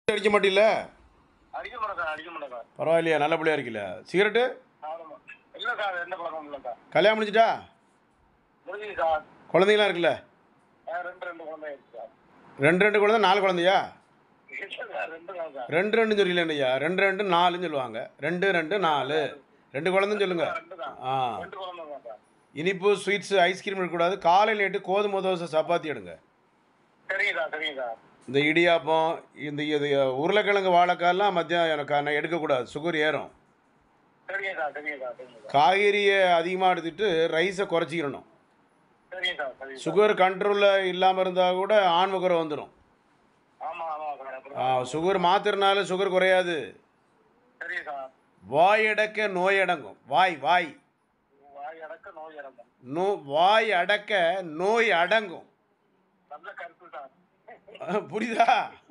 அடிக்க மாட்டில்ல அடிக்க மாட்டேன் சார் அடிக்க மாட்டேன் சார் பரவாயில்லையா நல்ல பிள்ளையா இருக்கல சிகரெட்டு ஆமாம் இல்லை சார் எந்த பழக்கமும் இல்லை சார் கல்யாணம் முடிச்சிட்டா முடிஞ்சுது சார் குழந்தைங்களாம் இருக்குல்ல ஆ, ரெண்டு ரெண்டு குழந்தை இருக்கு சார் ரெண்டு ரெண்டு குழந்தை நாலு குழந்தையா இல்லை சார் ரெண்டு தான் சார் ரெண்டு ரெண்டு சொல்லல ஐயா ரெண்டு ரெண்டு நாலுன்னு சொல்லுவாங்க ரெண்டு ரெண்டு நாலு ரெண்டு குழந்தைன்னு சொல்லுங்க ரெண்டு தான் ஆ ரெண்டு குழந்தை தான் சார் இனிப்பு ஸ்வீட்ஸு ஐஸ்கிரீம் இருக்கக்கூடாது காலையில் நைட்டு கோதுமை தோசை சப்பாத்தி எடுங்க சரிங்க சார் சரிங்க சார் இந்த இடியாப்பம் இந்த இது உருளைக்கிழங்கு வாழைக்காயெல்லாம் மத்தியம் எனக்கு நான் எடுக்கக்கூடாது சுகர் ஏறும் சரிங்க சார் சரிங்க சார் சரிங்க சார் காய்கறியை அதிகமாக எடுத்துட்டு ரைஸை குறைச்சிக்கிறணும் சரிங்க சார் சரிங்க சார் சுகர் கண்ட்ரோலில் இல்லாமல் இருந்தால் கூட ஆண்முகரை வந்துடும் ஆமாம் ஆமாம் சார் அப்புறம் சுகர் மாத்திரனால சுகர் குறையாது சரிங்க சார் வாய் அடக்க நோய் அடங்கும் வாய் வாய் வாய் அடக்க நோய் இறக்கும் நோ வாய் அடக்க நோய் அடங்கும் நல்ல கருத்து சார் புரியுதா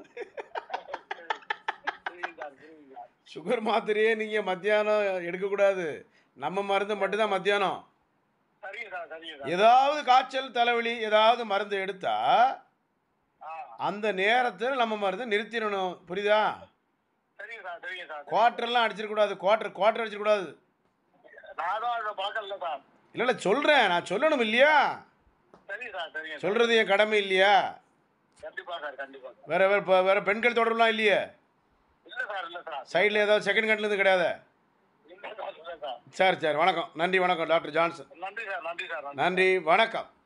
சரிங்க சார் சரிங்க சார் சுகர் மாத்திரையே நீங்கள் மத்தியானம் எடுக்கக்கூடாது நம்ம மருந்து மட்டும்தான் மத்தியானம் சரிங்க சார் சரிங்க சார் ஏதாவது காய்ச்சல் தலைவலி ஏதாவது மருந்து எடுத்தா ஆ அந்த நேரத்தில் நம்ம மருந்து நிறுத்திடணும் புரியுதா சரிங்க சார் சரிங்க சார் குவார்டர்லாம் அடிச்சிடக்கூடாது குவார்டர் குவார்டர் அடிச்சிடக்கூடாது நான் தான் அந்த பழக்கம் இல்லை சார் இல்லை இல்லை சொல்கிறேன் நான் சொல்லணும் இல்லையா சரிங்க சார் சரிங்க சார் சொல்கிறது என் கடமை இல்லையா கண்டிப்பா சார் கண்டிப்பா சார் வேற வேற இப்போ வேற பெண்கள் தொடர்புலாம் இல்லையே இல்லை சார் இல்லை சார் சைடில் ஏதாவது செகண்ட் கண்ட்லேருந்து கிடையாது இல்லை சார் இல்லை சார் சரி சரி வணக்கம் நன்றி வணக்கம் டாக்டர் ஜான்சன் நன்றி சார் நன்றி சார் நன்றி நன்றி வணக்கம்